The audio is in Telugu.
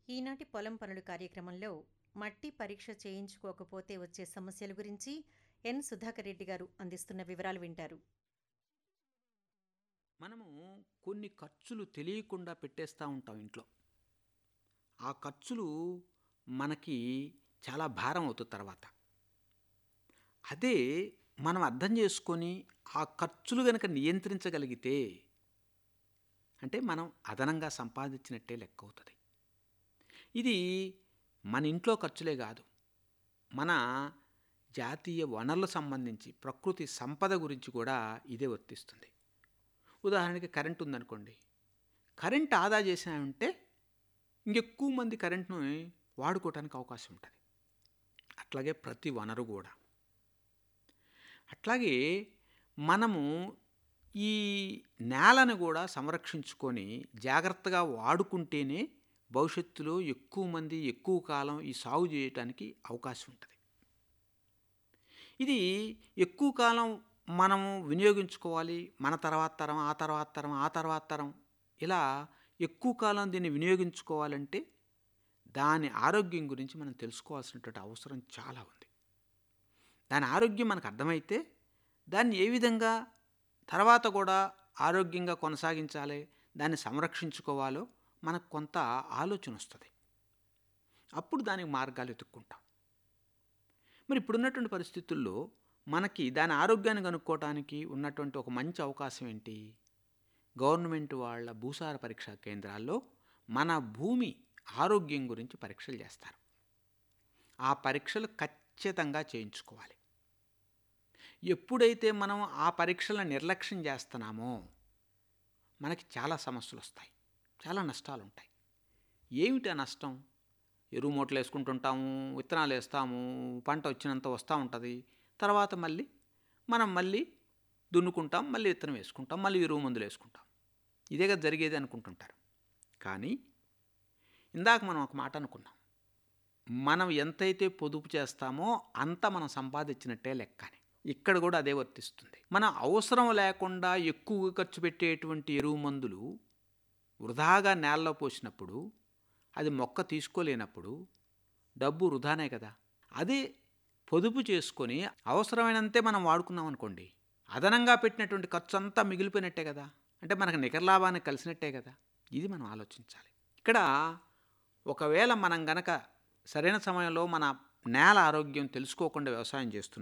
ఈనాటి పొలం పనులు కార్యక్రమంలో మట్టి పరీక్ష చేయించుకోకపోతే వచ్చే సమస్యల గురించి ఎన్ సుధాకర్ రెడ్డి గారు అందిస్తున్న వివరాలు వింటారు మనము కొన్ని ఖర్చులు తెలియకుండా పెట్టేస్తూ ఉంటాం ఇంట్లో ఆ ఖర్చులు మనకి చాలా భారం అవుతుంది తర్వాత అదే మనం అర్థం చేసుకొని ఆ ఖర్చులు కనుక నియంత్రించగలిగితే అంటే మనం అదనంగా సంపాదించినట్టే లెక్క అవుతుంది ఇది మన ఇంట్లో ఖర్చులే కాదు మన జాతీయ వనరులకు సంబంధించి ప్రకృతి సంపద గురించి కూడా ఇదే వర్తిస్తుంది ఉదాహరణకి కరెంట్ ఉందనుకోండి కరెంట్ ఆదా చేసామంటే ఇంకెక్కువ మంది కరెంట్ను వాడుకోవడానికి అవకాశం ఉంటుంది అట్లాగే ప్రతి వనరు కూడా అట్లాగే మనము ఈ నేలను కూడా సంరక్షించుకొని జాగ్రత్తగా వాడుకుంటేనే భవిష్యత్తులో ఎక్కువ మంది ఎక్కువ కాలం ఈ సాగు చేయటానికి అవకాశం ఉంటుంది ఇది ఎక్కువ కాలం మనము వినియోగించుకోవాలి మన తర్వాత తరం ఆ తర్వాత తరం ఆ తర్వాత తరం ఇలా ఎక్కువ కాలం దీన్ని వినియోగించుకోవాలంటే దాని ఆరోగ్యం గురించి మనం తెలుసుకోవాల్సినటువంటి అవసరం చాలా ఉంది దాని ఆరోగ్యం మనకు అర్థమైతే దాన్ని ఏ విధంగా తర్వాత కూడా ఆరోగ్యంగా కొనసాగించాలి దాన్ని సంరక్షించుకోవాలో మనకు కొంత ఆలోచన వస్తుంది అప్పుడు దానికి మార్గాలు వెతుక్కుంటాం మరి ఇప్పుడున్నటువంటి పరిస్థితుల్లో మనకి దాని ఆరోగ్యాన్ని కనుక్కోవటానికి ఉన్నటువంటి ఒక మంచి అవకాశం ఏంటి గవర్నమెంట్ వాళ్ళ భూసార పరీక్షా కేంద్రాల్లో మన భూమి ఆరోగ్యం గురించి పరీక్షలు చేస్తారు ఆ పరీక్షలు ఖచ్చితంగా చేయించుకోవాలి ఎప్పుడైతే మనం ఆ పరీక్షలను నిర్లక్ష్యం చేస్తున్నామో మనకి చాలా సమస్యలు వస్తాయి చాలా నష్టాలు ఉంటాయి ఏమిటి ఆ నష్టం ఎరువు మూటలు వేసుకుంటుంటాము విత్తనాలు వేస్తాము పంట వచ్చినంత వస్తూ ఉంటుంది తర్వాత మళ్ళీ మనం మళ్ళీ దున్నుకుంటాం మళ్ళీ విత్తనం వేసుకుంటాం మళ్ళీ ఎరువు మందులు వేసుకుంటాం ఇదే కదా జరిగేది అనుకుంటుంటారు కానీ ఇందాక మనం ఒక మాట అనుకున్నాం మనం ఎంతైతే పొదుపు చేస్తామో అంత మనం సంపాదించినట్టే లెక్కని ఇక్కడ కూడా అదే వర్తిస్తుంది మన అవసరం లేకుండా ఎక్కువగా ఖర్చు పెట్టేటువంటి ఎరువు మందులు వృధాగా నేలలో పోసినప్పుడు అది మొక్క తీసుకోలేనప్పుడు డబ్బు వృధానే కదా అదే పొదుపు చేసుకొని అవసరమైనంతే మనం వాడుకున్నాం అనుకోండి అదనంగా పెట్టినటువంటి ఖర్చు అంతా మిగిలిపోయినట్టే కదా అంటే మనకు నికర లాభాన్ని కలిసినట్టే కదా ఇది మనం ఆలోచించాలి ఇక్కడ ఒకవేళ మనం గనక సరైన సమయంలో మన నేల ఆరోగ్యం తెలుసుకోకుండా వ్యవసాయం చేస్తున్నట్టు